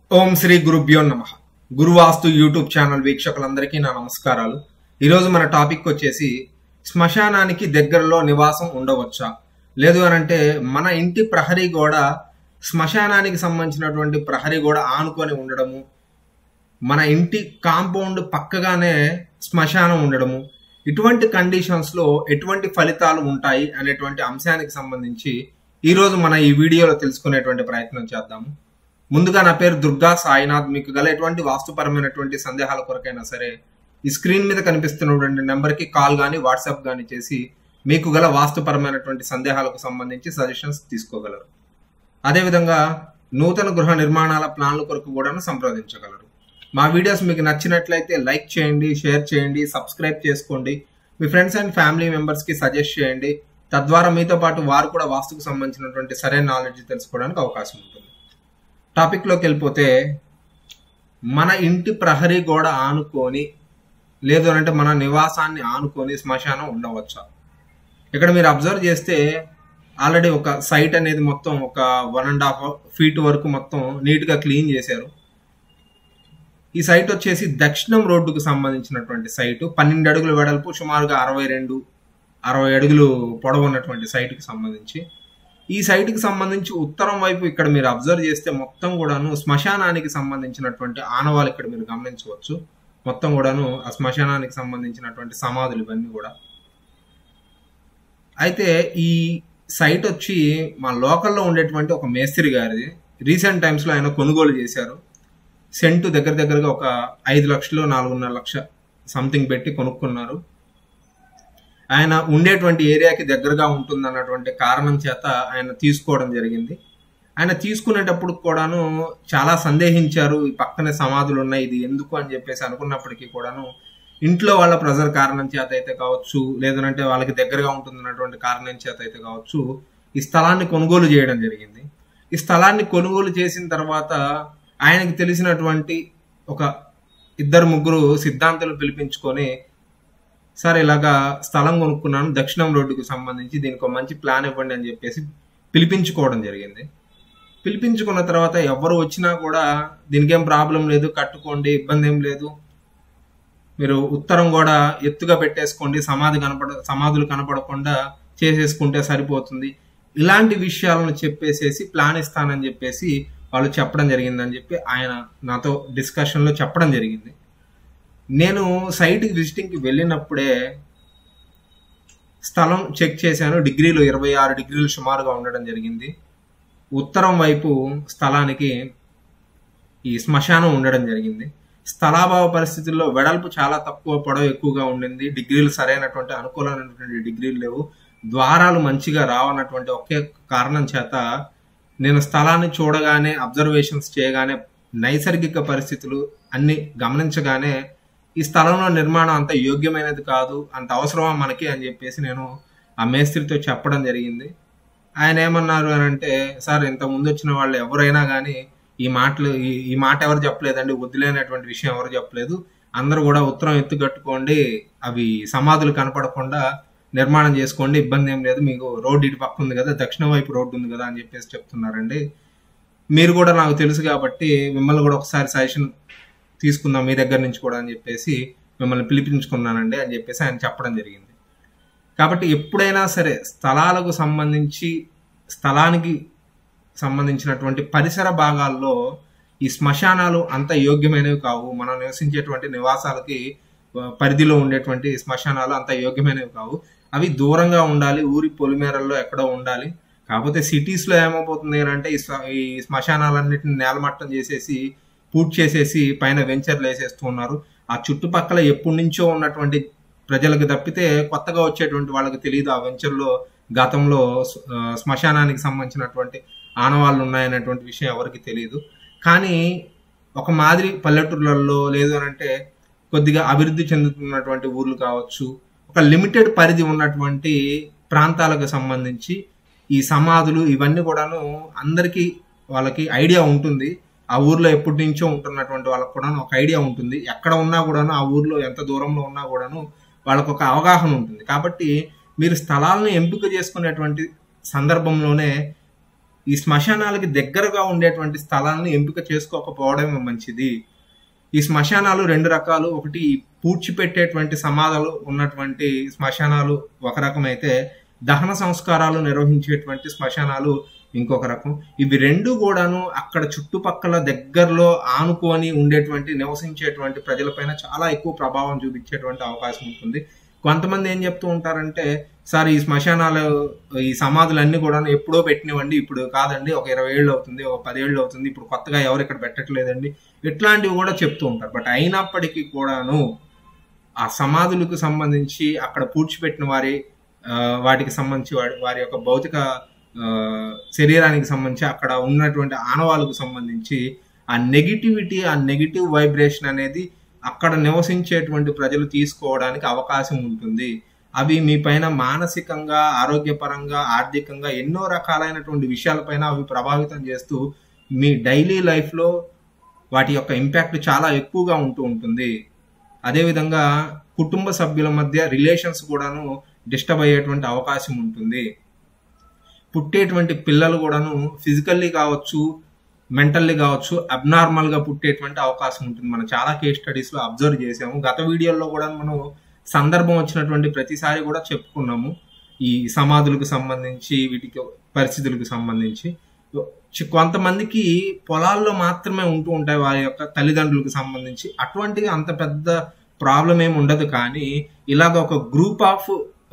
ఓం శ్రీ గురుభ్యో నమ గురువాస్తు YouTube channel వీక్షకులందరికీ నా నమస్కారాలు ఈరోజు మన టాపిక్ వచ్చేసి శ్మశానానికి దగ్గరలో నివాసం ఉండవచ్చా లేదు అని అంటే మన ఇంటి ప్రహరీ గోడ శ్మశానానికి సంబంధించినటువంటి ప్రహరీ గోడ ఆనుకొని ఉండడము మన ఇంటి కాంపౌండ్ పక్కగానే శ్మశానం ఉండడము ఇటువంటి కండిషన్స్ లో ఎటువంటి ఫలితాలు ఉంటాయి అనేటువంటి అంశానికి సంబంధించి ఈ రోజు మన ఈ వీడియోలో తెలుసుకునేటువంటి ప్రయత్నం చేద్దాము ముందుగా నా పేరు దుర్గా సాయినాథ్ మీకు గల ఎటువంటి వాస్తుపరమైనటువంటి సందేహాల కొరకైనా సరే ఈ స్క్రీన్ మీద కనిపిస్తున్నటువంటి నెంబర్కి కాల్ కానీ వాట్సాప్ కానీ చేసి మీకు గల వాస్తుపరమైనటువంటి సందేహాలకు సంబంధించి సజెషన్స్ తీసుకోగలరు అదేవిధంగా నూతన గృహ నిర్మాణాల ప్లాన్ల కొరకు కూడా సంప్రదించగలరు మా వీడియోస్ మీకు నచ్చినట్లయితే లైక్ చేయండి షేర్ చేయండి సబ్స్క్రైబ్ చేసుకోండి మీ ఫ్రెండ్స్ అండ్ ఫ్యామిలీ మెంబర్స్కి సజెస్ట్ చేయండి తద్వారా మీతో పాటు వారు కూడా వాస్తుకు సంబంధించినటువంటి సరైన నాలెడ్జ్ తెలుసుకోవడానికి అవకాశం ఉంటుంది టాపిక్లోకి వెళ్ళిపోతే మన ఇంటి ప్రహరీ గోడ ఆనుకొని లేదు అంటే మన నివాసాన్ని ఆనుకొని శ్మశానం ఉండవచ్చా ఇక్కడ మీరు అబ్జర్వ్ చేస్తే ఆల్రెడీ ఒక సైట్ అనేది మొత్తం ఒక వన్ అండ్ హాఫ్ ఫీట్ వరకు మొత్తం నీట్గా క్లీన్ చేశారు ఈ సైట్ వచ్చేసి దక్షిణం రోడ్డుకు సంబంధించినటువంటి సైటు పన్నెండు అడుగుల వెడల్పు సుమారుగా అరవై రెండు అరవై అడుగులు పొడవు ఉన్నటువంటి సైట్కి సంబంధించి ఈ సైట్కి సంబంధించి ఉత్తరం వైపు ఇక్కడ మీరు అబ్జర్వ్ చేస్తే మొత్తం కూడాను శ్మశానానికి సంబంధించినటువంటి ఆనవాళ్ళు ఇక్కడ మీరు గమనించవచ్చు మొత్తం కూడాను ఆ శ్మశానానికి సంబంధించినటువంటి సమాధులు ఇవన్నీ కూడా అయితే ఈ సైట్ వచ్చి మా లోకల్లో ఉండేటువంటి ఒక మేస్త్రి గారిది రీసెంట్ టైమ్స్లో ఆయన కొనుగోలు చేశారు సెంటు దగ్గర దగ్గరగా ఒక ఐదు లక్షలు నాలుగున్నర లక్ష సంథింగ్ పెట్టి కొనుక్కున్నారు ఆయన ఉండేటువంటి ఏరియాకి దగ్గరగా ఉంటుంది అన్నటువంటి కారణం చేత ఆయన తీసుకోవడం జరిగింది ఆయన తీసుకునేటప్పుడు కూడాను చాలా సందేహించారు ఈ పక్కనే సమాధులు ఉన్నాయి ఇది ఎందుకు అని చెప్పేసి అనుకున్నప్పటికీ కూడాను ఇంట్లో వాళ్ళ ప్రెజర్ కారణం చేత అయితే కావచ్చు లేదంటే వాళ్ళకి దగ్గరగా ఉంటుంది అన్నటువంటి కారణం చేత అయితే కావచ్చు ఈ స్థలాన్ని కొనుగోలు చేయడం జరిగింది ఈ స్థలాన్ని కొనుగోలు చేసిన తర్వాత ఆయనకి తెలిసినటువంటి ఒక ఇద్దరు ముగ్గురు సిద్ధాంతులు పిలిపించుకొని సార్ ఇలాగా స్థలం కొనుక్కున్నాను దక్షిణం రోడ్డుకు సంబంధించి దీనికి ఒక మంచి ప్లాన్ ఇవ్వండి అని చెప్పేసి పిలిపించుకోవడం జరిగింది పిలిపించుకున్న తర్వాత ఎవరు వచ్చినా కూడా దీనికి ఏం ప్రాబ్లం లేదు కట్టుకోండి ఇబ్బంది ఏం లేదు మీరు ఉత్తరం కూడా ఎత్తుగా పెట్టేసుకోండి సమాధి కనపడ సమాధులు కనపడకుండా చేసేసుకుంటే సరిపోతుంది ఇలాంటి విషయాలను చెప్పేసేసి ప్లాన్ ఇస్తానని చెప్పేసి వాళ్ళు చెప్పడం జరిగిందని చెప్పి ఆయన నాతో డిస్కషన్లో చెప్పడం జరిగింది నేను సైట్కి విజిటింగ్కి వెళ్ళినప్పుడే స్థలం చెక్ చేశాను డిగ్రీలు ఇరవై ఆరు డిగ్రీలు సుమారుగా ఉండడం జరిగింది ఉత్తరం వైపు స్థలానికి ఈ శ్మశానం ఉండడం జరిగింది స్థలాభావ పరిస్థితుల్లో వెడల్పు చాలా తక్కువ పొడవు ఎక్కువగా ఉండింది డిగ్రీలు సరైనటువంటి అనుకూలమైనటువంటి డిగ్రీలు లేవు ద్వారాలు మంచిగా రావన్నటువంటి ఒకే కారణం చేత నేను స్థలాన్ని చూడగానే అబ్జర్వేషన్స్ చేయగానే నైసర్గిక పరిస్థితులు అన్ని గమనించగానే ఈ స్థలంలో నిర్మాణం అంత యోగ్యమైనది కాదు అంత అవసరమా మనకి అని చెప్పేసి నేను ఆ మేస్త్రితో చెప్పడం జరిగింది ఆయన ఏమన్నారు అని అంటే సార్ ఇంత ముందు వచ్చిన వాళ్ళు ఎవరైనా కానీ ఈ మాటలు ఈ మాట ఎవరు చెప్పలేదండి వదిలేనటువంటి విషయం ఎవరు చెప్పలేదు అందరూ కూడా ఉత్తరం ఎత్తు కట్టుకోండి అవి సమాధులు కనపడకుండా నిర్మాణం చేసుకోండి ఇబ్బంది ఏం లేదు మీకు రోడ్డు ఇటు పక్క ఉంది కదా దక్షిణ వైపు రోడ్డు ఉంది కదా అని చెప్పేసి చెప్తున్నారండి మీరు కూడా నాకు తెలుసు కాబట్టి మిమ్మల్ని కూడా ఒకసారి సజెషన్ తీసుకుందాం మీ దగ్గర నుంచి కూడా అని చెప్పేసి మిమ్మల్ని పిలిపించుకున్నానండి అని చెప్పేసి ఆయన చెప్పడం జరిగింది కాబట్టి ఎప్పుడైనా సరే స్థలాలకు సంబంధించి స్థలానికి సంబంధించినటువంటి పరిసర భాగాల్లో ఈ శ్మశానాలు అంత యోగ్యమైనవి కావు మనం నివసించేటువంటి నివాసాలకి పరిధిలో ఉండేటువంటి శ్మశానాలు అంత యోగ్యమైనవి కావు అవి దూరంగా ఉండాలి ఊరి పొలిమేరల్లో ఎక్కడో ఉండాలి కాకపోతే సిటీస్లో ఏమైపోతుంది అంటే ఈ శ్మశానాలన్నింటిని నేలమట్టం చేసేసి పూర్తి చేసేసి పైన వెంచర్లు వేసేస్తూ ఉన్నారు ఆ చుట్టుపక్కల ఎప్పటి నుంచో ఉన్నటువంటి ప్రజలకు తప్పితే కొత్తగా వచ్చేటువంటి వాళ్ళకి తెలియదు ఆ వెంచర్లో గతంలో శ్మశానానికి సంబంధించినటువంటి ఆనవాళ్ళు ఉన్నాయనేటువంటి విషయం ఎవరికి తెలియదు కానీ ఒక మాదిరి పల్లెటూర్లలో లేదు అని అంటే కొద్దిగా అభివృద్ధి చెందుతున్నటువంటి ఊర్లు కావచ్చు ఒక లిమిటెడ్ పరిధి ఉన్నటువంటి ప్రాంతాలకు సంబంధించి ఈ సమాధులు ఇవన్నీ కూడాను అందరికీ వాళ్ళకి ఐడియా ఉంటుంది ఆ ఊర్లో ఎప్పటి నుంచో ఉంటున్నటువంటి వాళ్ళకు కూడా ఒక ఐడియా ఉంటుంది ఎక్కడ ఉన్నా కూడాను ఆ ఊర్లో ఎంత దూరంలో ఉన్నా కూడాను వాళ్ళకు ఒక అవగాహన ఉంటుంది కాబట్టి మీరు స్థలాలను ఎంపిక చేసుకునేటువంటి సందర్భంలోనే ఈ శ్మశానాలకి దగ్గరగా ఉండేటువంటి స్థలాలను ఎంపిక చేసుకోకపోవడమే మంచిది ఈ శ్మశానాలు రెండు రకాలు ఒకటి పూడ్చిపెట్టేటువంటి సమాధులు ఉన్నటువంటి శ్మశానాలు ఒక రకం అయితే దహన సంస్కారాలు నిర్వహించేటువంటి శ్మశానాలు ఇంకొక రకం ఇవి రెండు కూడాను అక్కడ చుట్టుపక్కల దగ్గరలో ఆనుకొని ఉండేటువంటి నివసించేటువంటి ప్రజలపైన చాలా ఎక్కువ ప్రభావం చూపించేటువంటి అవకాశం ఉంటుంది కొంతమంది ఏం చెప్తూ ఉంటారంటే సార్ ఈ శ్మశానాలు ఈ సమాధులన్నీ కూడా ఎప్పుడో పెట్టినవండి ఇప్పుడు కాదండి ఒక ఇరవై ఏళ్ళు అవుతుంది ఒక పదేళ్ళు అవుతుంది ఇప్పుడు కొత్తగా ఎవరు ఇక్కడ పెట్టట్లేదండి ఇట్లాంటివి కూడా చెప్తూ ఉంటారు బట్ అయినప్పటికీ కూడాను ఆ సమాధులకు సంబంధించి అక్కడ పూడ్చిపెట్టిన వారి ఆ, వాటికి సంబంధించి వారి వారి యొక్క భౌతిక ఆ, శరీరానికి సంబంధించి అక్కడ ఉన్నటువంటి ఆనవాళ్ళకు సంబంధించి ఆ నెగిటివిటీ ఆ నెగిటివ్ వైబ్రేషన్ అనేది అక్కడ నివసించేటువంటి ప్రజలు తీసుకోవడానికి అవకాశం ఉంటుంది అవి మీ పైన మానసికంగా ఆరోగ్యపరంగా ఆర్థికంగా ఎన్నో రకాలైనటువంటి విషయాలపైన అవి ప్రభావితం చేస్తూ మీ డైలీ లైఫ్లో వాటి యొక్క ఇంపాక్ట్ చాలా ఎక్కువగా ఉంటూ ఉంటుంది అదేవిధంగా కుటుంబ సభ్యుల మధ్య రిలేషన్స్ కూడాను డిస్టర్బ్ అయ్యేటువంటి అవకాశం ఉంటుంది పుట్టేటువంటి పిల్లలు కూడాను ఫిజికల్లీ కావచ్చు మెంటల్లీ కావచ్చు అబ్నార్మల్ గా పుట్టేటువంటి అవకాశం ఉంటుంది మనం చాలా కేస్ స్టడీస్ లో అబ్జర్వ్ చేసాము గత వీడియోలో కూడా మనం సందర్భం వచ్చినటువంటి ప్రతిసారి కూడా చెప్పుకున్నాము ఈ సమాధులకు సంబంధించి వీటికి పరిస్థితులకు సంబంధించి చి- కొంతమందికి పొలాల్లో మాత్రమే ఉంటూ ఉంటాయి వారి యొక్క తల్లిదండ్రులకు సంబంధించి అటువంటిది అంత పెద్ద ప్రాబ్లం ఏమి ఉండదు కానీ ఇలాగ ఒక గ్రూప్ ఆఫ్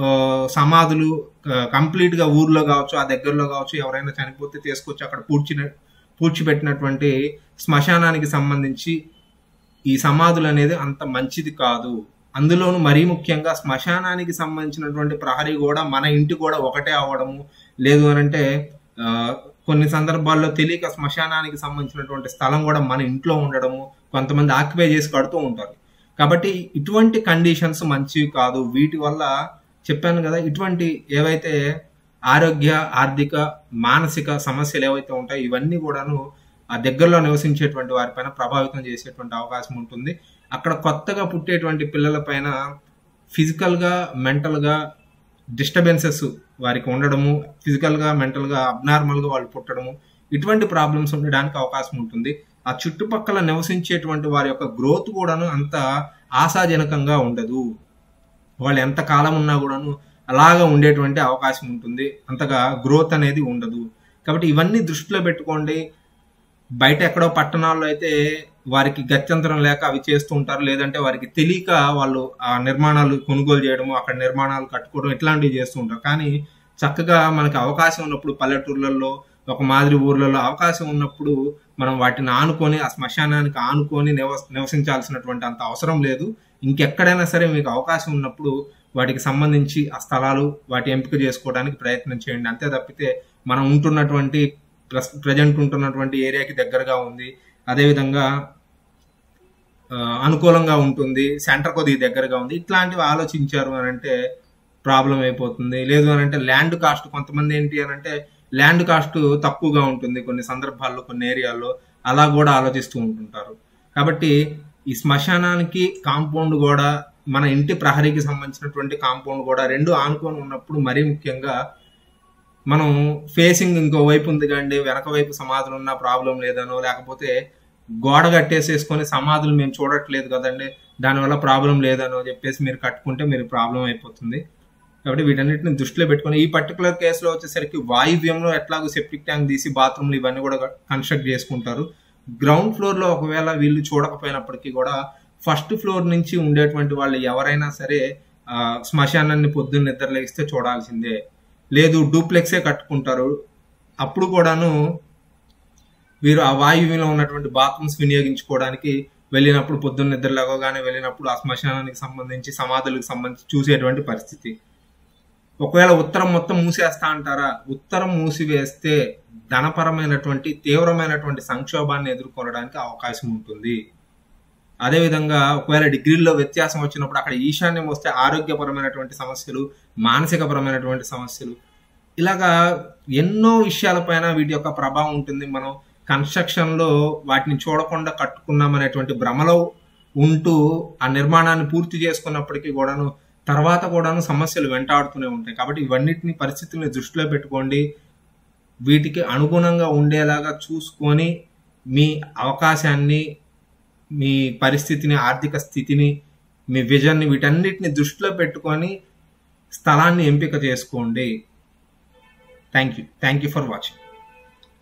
సమాధులు కంప్లీట్ గా ఊర్లో కావచ్చు ఆ దగ్గరలో కావచ్చు ఎవరైనా చనిపోతే తీసుకొచ్చి అక్కడ పూడ్చిన పూడ్చిపెట్టినటువంటి శ్మశానానికి సంబంధించి ఈ సమాధులు అనేది అంత మంచిది కాదు అందులోను మరీ ముఖ్యంగా శ్మశానానికి సంబంధించినటువంటి ప్రహరీ కూడా మన ఇంటి కూడా ఒకటే అవ్వడము లేదు అని అంటే ఆ, కొన్ని సందర్భాల్లో తెలియక శ్మశానానికి సంబంధించినటువంటి స్థలం కూడా మన ఇంట్లో ఉండడము కొంతమంది ఆక్యుపై చేసి కడుతూ ఉంటారు కాబట్టి ఇటువంటి కండిషన్స్ మంచివి కాదు వీటి వల్ల చెప్పాను కదా ఇటువంటి ఏవైతే ఆరోగ్య ఆర్థిక మానసిక సమస్యలు ఏవైతే ఉంటాయో ఇవన్నీ కూడాను ఆ దగ్గరలో నివసించేటువంటి వారిపైన ప్రభావితం చేసేటువంటి అవకాశం ఉంటుంది అక్కడ కొత్తగా పుట్టేటువంటి పిల్లల పైన ఫిజికల్ గా మెంటల్ గా డిస్టర్బెన్సెస్ వారికి ఉండడము ఫిజికల్ గా మెంటల్ గా అబ్నార్మల్ గా వాళ్ళు పుట్టడము ఇటువంటి ప్రాబ్లమ్స్ ఉండడానికి అవకాశం ఉంటుంది ఆ చుట్టుపక్కల నివసించేటువంటి వారి యొక్క గ్రోత్ కూడాను అంత ఆశాజనకంగా ఉండదు వాళ్ళు ఎంత కాలం ఉన్నా కూడాను అలాగా ఉండేటువంటి అవకాశం ఉంటుంది అంతగా గ్రోత్ అనేది ఉండదు కాబట్టి ఇవన్నీ దృష్టిలో పెట్టుకోండి బయట ఎక్కడో పట్టణాల్లో అయితే వారికి గత్యంతరం లేక అవి చేస్తూ ఉంటారు లేదంటే వారికి తెలియక వాళ్ళు ఆ నిర్మాణాలు కొనుగోలు చేయడము అక్కడ నిర్మాణాలు కట్టుకోవడం ఇట్లాంటివి చేస్తూ ఉంటారు కానీ చక్కగా మనకి అవకాశం ఉన్నప్పుడు పల్లెటూర్లలో ఒక మాదిరి ఊర్లలో అవకాశం ఉన్నప్పుడు మనం వాటిని ఆనుకొని ఆ శ్మశానానికి ఆనుకొని నివస నివసించాల్సినటువంటి అంత అవసరం లేదు ఇంకెక్కడైనా సరే మీకు అవకాశం ఉన్నప్పుడు వాటికి సంబంధించి ఆ స్థలాలు వాటి ఎంపిక చేసుకోవడానికి ప్రయత్నం చేయండి అంతే తప్పితే మనం ఉంటున్నటువంటి ప్రజెంట్ ఉంటున్నటువంటి ఏరియాకి దగ్గరగా ఉంది అదేవిధంగా ఆ, అనుకూలంగా ఉంటుంది సెంటర్ కొద్దిగా దగ్గరగా ఉంది ఇట్లాంటివి ఆలోచించారు అని అంటే ప్రాబ్లం అయిపోతుంది లేదు అని అంటే ల్యాండ్ కాస్ట్ కొంతమంది ఏంటి అని అంటే ల్యాండ్ కాస్ట్ తక్కువగా ఉంటుంది కొన్ని సందర్భాల్లో కొన్ని ఏరియాల్లో అలా కూడా ఆలోచిస్తూ ఉంటుంటారు కాబట్టి ఈ శ్మశానానికి కాంపౌండ్ కూడా మన ఇంటి ప్రహరీకి సంబంధించినటువంటి కాంపౌండ్ కూడా రెండు ఆనుకొని ఉన్నప్పుడు మరీ ముఖ్యంగా మనం ఫేసింగ్ ఇంకో వైపు ఉంది కండి వెనక వైపు సమాధులు ఉన్న ప్రాబ్లం లేదనో లేకపోతే గోడ కట్టేసేసుకొని సమాధులు మేము చూడట్లేదు కదండి దానివల్ల ప్రాబ్లం లేదనో చెప్పేసి మీరు కట్టుకుంటే మీరు ప్రాబ్లం అయిపోతుంది కాబట్టి వీటన్నిటిని దృష్టిలో పెట్టుకొని ఈ పర్టికులర్ కేసులో వచ్చేసరికి వాయువ్యంలో ఎట్లాగో సెప్టిక్ ట్యాంక్ తీసి బాత్రూమ్లు ఇవన్నీ కూడా కన్స్ట్రక్ట్ చేసుకుంటారు గ్రౌండ్ ఫ్లోర్ లో ఒకవేళ వీళ్ళు చూడకపోయినప్పటికీ కూడా ఫస్ట్ ఫ్లోర్ నుంచి ఉండేటువంటి వాళ్ళు ఎవరైనా సరే ఆ, శ్మశానాన్ని పొద్దున్న నిద్ర లేగిస్తే చూడాల్సిందే లేదు డూప్లెక్సే కట్టుకుంటారు అప్పుడు కూడాను వీరు ఆ వాయువ్యంలో ఉన్నటువంటి బాత్రూమ్స్ వినియోగించుకోవడానికి వెళ్ళినప్పుడు పొద్దున్న నిద్ర లేవగానే వెళ్ళినప్పుడు ఆ శ్మశానానికి సంబంధించి సమాధులకు సంబంధించి చూసేటువంటి పరిస్థితి ఒకవేళ ఉత్తరం మొత్తం మూసేస్తా అంటారా ఉత్తరం మూసివేస్తే ధనపరమైనటువంటి తీవ్రమైనటువంటి సంక్షోభాన్ని ఎదుర్కొనడానికి అవకాశం ఉంటుంది అదేవిధంగా ఒకవేళ డిగ్రీల్లో వ్యత్యాసం వచ్చినప్పుడు అక్కడ ఈశాన్యం వస్తే ఆరోగ్యపరమైనటువంటి సమస్యలు మానసికపరమైనటువంటి సమస్యలు ఇలాగా ఎన్నో విషయాలపైన వీటి యొక్క ప్రభావం ఉంటుంది మనం కన్స్ట్రక్షన్ లో వాటిని చూడకుండా కట్టుకున్నామనేటువంటి భ్రమలో ఉంటూ ఆ నిర్మాణాన్ని పూర్తి చేసుకున్నప్పటికీ కూడాను తర్వాత కూడాను సమస్యలు వెంటాడుతూనే ఉంటాయి కాబట్టి ఇవన్నిటిని పరిస్థితుల్ని దృష్టిలో పెట్టుకోండి వీటికి అనుగుణంగా ఉండేలాగా చూసుకొని మీ అవకాశాన్ని మీ పరిస్థితిని ఆర్థిక స్థితిని మీ విజన్ని వీటన్నిటిని దృష్టిలో పెట్టుకొని స్థలాన్ని ఎంపిక చేసుకోండి thank you thank you for watching